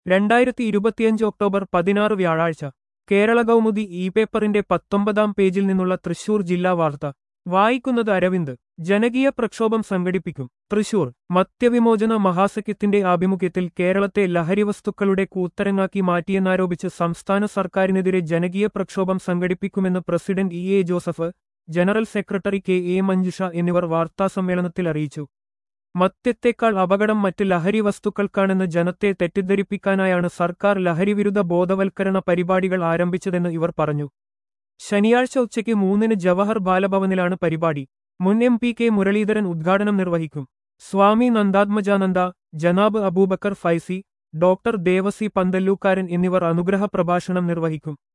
രണ്ടായിരത്തി ഇരുപത്തിയഞ്ച് ഒക്ടോബർ പതിനാറ് വ്യാഴാഴ്ച കേരള കൗമുദി ഇ പേപ്പറിന്റെ പത്തൊമ്പതാം പേജിൽ നിന്നുള്ള തൃശൂർ ജില്ലാ വാർത്ത വായിക്കുന്നത് അരവിന്ദ് ജനകീയ പ്രക്ഷോഭം സംഘടിപ്പിക്കും തൃശൂർ മദ്യവിമോചന മഹാസഖ്യത്തിന്റെ ആഭിമുഖ്യത്തിൽ കേരളത്തെ ലഹരിവസ്തുക്കളുടെ കൂത്തരങ്ങാക്കി മാറ്റിയെന്നാരോപിച്ച് സംസ്ഥാന സർക്കാരിനെതിരെ ജനകീയ പ്രക്ഷോഭം സംഘടിപ്പിക്കുമെന്ന് president E A Joseph general secretary K A Manjusha എന്നിവർ വാർത്താസമ്മേളനത്തിൽ അറിയിച്ചു മദ്യത്തേക്കാൾ അപകടം മറ്റ് ലഹരി വസ്തുക്കൾക്കാണെന്ന് ജനത്തെ തെറ്റിദ്ധരിപ്പിക്കാനായാണ് സർക്കാർ ലഹരിവിരുദ്ധ ബോധവൽക്കരണ പരിപാടികൾ ആരംഭിച്ചതെന്ന് ഇവർ പറഞ്ഞു ശനിയാഴ്ച ഉച്ചയ്ക്ക് മൂന്നിന് ജവഹർ ബാലഭവനിലാണ് പരിപാടി മുൻ എം പി കെ മുരളീധരൻ ഉദ്ഘാടനം നിർവഹിക്കും സ്വാമി നന്ദാത്മജാനന്ദ ജനാബ് അബൂബക്കർ ഫൈസി ഡോക്ടർ ദേവസി പന്തല്ലൂക്കാരൻ എന്നിവർ അനുഗ്രഹ പ്രഭാഷണം നിർവഹിക്കും